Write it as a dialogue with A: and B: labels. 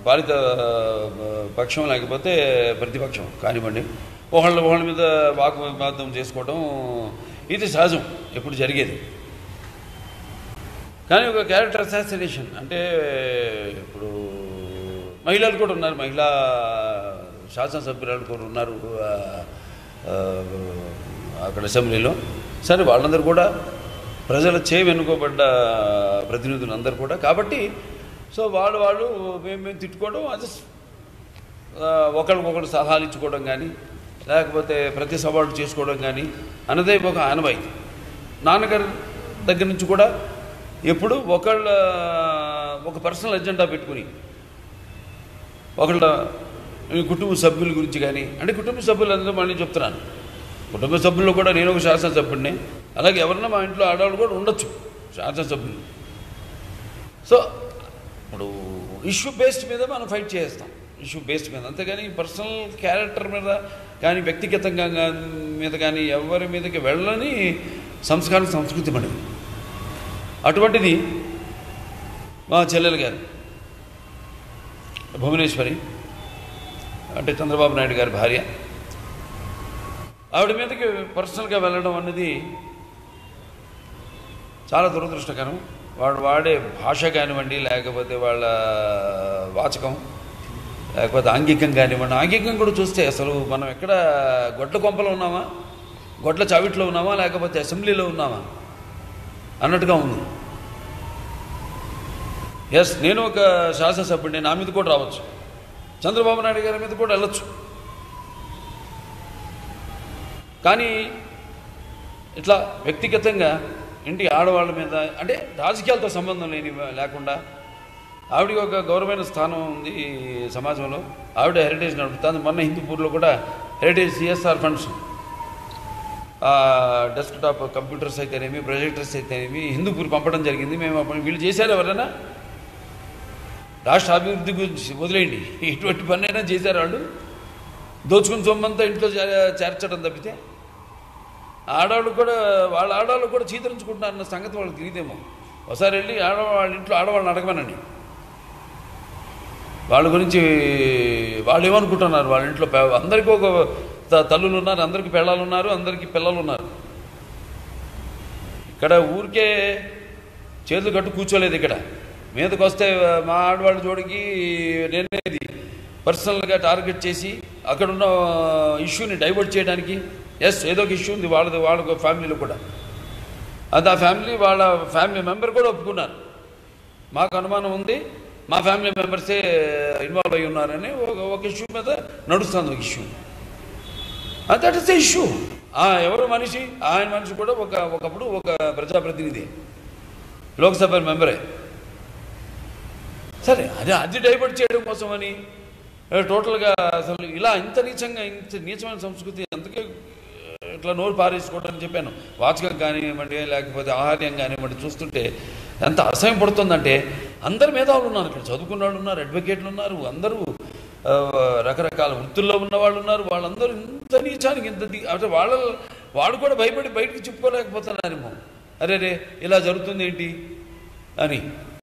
A: పాలిత ఆ, పక్షం లేకపోతే ప్రతిపక్షం కానివ్వండి ఒకళ్ళ ఒకళ్ళ మీద వాగ్వాదం చేసుకోవడం ఇది సహజం ఎప్పుడు జరిగేది కానీ ఒక క్యారెక్టర్ అసాసినేషన్ అంటే ఇప్పుడు మహిళలు కూడా ఉన్నారు మహిళా శాసనసభ్యురాలు కూడా ఉన్నారు ఆ, ఆ, అక్కడ అసెంబ్లీలో సరే వాళ్ళందరూ కూడా ప్రజల చే వెనుకోబడ్డ ప్రతినిధులు అందరూ కూడా కాబట్టి సో వాళ్ళు వాళ్ళు మేము మేము తిట్టుకోవడం అది ఆ, ఒకరికొకరు సలహాలు ఇచ్చుకోవడం కానీ లేకపోతే ప్రతి సవాళ్ళు చేసుకోవడం కానీ అన్నదే ఒక ఆనవాయితీ నాన్నగారి దగ్గర నుంచి కూడా ఎప్పుడు ఒకళ్ళ ఒక పర్సనల్ ఎజెండా పెట్టుకుని ఒకళ్ళ ఈ కుటుంబ సభ్యుల గురించి కానీ అంటే కుటుంబ సభ్యులందరూ మళ్ళీ చెప్తున్నాను కుటుంబ సభ్యుల్లో కూడా నేను ఒక శాసనసభ్యుడిని అలాగే ఎవరన్నా మా ఇంట్లో ఆడవాళ్ళు కూడా ఉండొచ్చు శాసనసభ్యులు సో ఇప్పుడు ఇష్యూ బేస్డ్ మీద మనం ఫైట్ చేస్తాం ఇష్యూ బేస్డ్ మీద అంతేగాని పర్సనల్ క్యారెక్టర్ మీద కానీ వ్యక్తిగతంగా గా- మీద కానీ ఎవరి మీదకి వెళ్ళని సంస్కారం సంస్కృతి మనది అటువంటిది మా చెల్లెలు గారు భువనేశ్వరి అంటే చంద్రబాబు నాయుడు గారి భార్య ఆవిడ మీదకి పర్సనల్గా వెళ్ళడం అన్నది చాలా దురదృష్టకరం వాడు వాడే భాష కానివ్వండి లేకపోతే వాళ్ళ వాచకం లేకపోతే ఆంగికం కానివ్వండి ఆంగికం కూడా చూస్తే అసలు మనం ఎక్కడ గొడ్ల కొంపలో ఉన్నామా గొడ్ల చావిట్లో ఉన్నామా లేకపోతే అసెంబ్లీలో ఉన్నామా అన్నట్టుగా ఉంది ఎస్ నేను ఒక శాసనసభ్యుడిని నా మీద కూడా రావచ్చు చంద్రబాబు నాయుడు గారి మీద కూడా వెళ్ళొచ్చు కానీ ఇట్లా వ్యక్తిగతంగా ఇంటి ఆడవాళ్ళ మీద అంటే రాజకీయాలతో సంబంధం లేని లేకుండా ఆవిడకి ఒక గౌరవమైన స్థానం ఉంది ఈ సమాజంలో ఆవిడ హెరిటేజ్ నడుపుతుంది మొన్న హిందూపూర్లో కూడా Heritage CSR funds desktop computers అయితేనేమి ప్రొజెక్టర్స్ అయితేనేమి హిందూపూర్ పంపడం జరిగింది మేము అప్పుడు వీళ్ళు చేశారు ఎవరైనా రాష్ట్ర అభివృద్ధి గురించి వదిలేయండి ఇటువంటి పని అయినా చేశారు వాళ్ళు దోచుకుని సొమ్మంతా ఇంట్లో చే- చేర్చడం తప్పితే ఆడవాళ్ళు కూడా వాళ్ళ ఆడవాళ్ళు కూడా చీతరించుకుంటున్నారు అన్న సంగతి వాళ్ళకి తెలియదేమో ఒకసారి వెళ్ళి ఆడవాళ్ళ ఇంట్లో ఆడవాళ్ళని అడగమనండి వాళ్ళ గురించి వాళ్ళు ఏమనుకుంటున్నారు వాళ్ళ ఇంట్లో పె- అందరికీ ఒక త- తల్లులు ఉన్నారు అందరికీ పిల్లలు ఉన్నారు అందరికీ పిల్లలు ఉన్నారు ఇక్కడ ఊరికే చేతులు కట్టు కూర్చోలేదు ఇక్కడ మీదకి వస్తే మా ఆడవాళ్ళ జోడికి నేనేది పర్సనల్గా టార్గెట్ చేసి అక్కడ ఉన్న ఇష్యూని డైవర్ట్ చేయడానికి ఎస్ ఏదో ఒక ఇష్యూ ఉంది వాళ్ళది వాళ్ళ ఫ్యామిలీలో కూడా అది ఆ ఫ్యామిలీ వాళ్ళ ఫ్యామిలీ మెంబర్ కూడా ఒప్పుకున్నారు మాకు అనుమానం ఉంది మా ఫ్యామిలీ మెంబర్సే ఇన్వాల్వ్ అయి ఉన్నారని ఒక ఒక ఇష్యూ మీద నడుస్తుంది ఒక issue that is the issue ఎవరు మనిషి ఆయన మనిషి కూడా ఒక ఒకప్పుడు ఒక ప్రజాప్రతినిధి లోక్సభ మెంబరే సరే అది అది డైవర్ట్ చేయడం కోసమని ఏ, టోటల్గా అసలు ఇలా ఇంత నీచంగా ఇంత నీచమైన సంస్కృతి అందుకే ఏ, ఇట్లా నోరు పారేసుకోవడం అని చెప్పాను వాచకం కానివ్వండి లేకపోతే ఆహార్యం కానివ్వండి చూస్తుంటే ఎంత అసహ్యం పడుతుందంటే అందరు మేధావులు ఉన్నారు ఇక్కడ చదువుకున్న వాళ్ళు ఉన్నారు అడ్వకేట్లు ఉన్నారు అందరూ ఆ, రకరకాల వృత్తుల్లో ఉన్న వాళ్ళు ఉన్నారు వాళ్ళందరూ ఇంత నీచానికి ఇంత ది- అంటే వాళ్ళ వాళ్ళు కూడా భయపడి బయటకు చెప్పుకోలేకపోతున్నారేమో అరే రే ఇలా జరుగుతుంది ఏంటి అని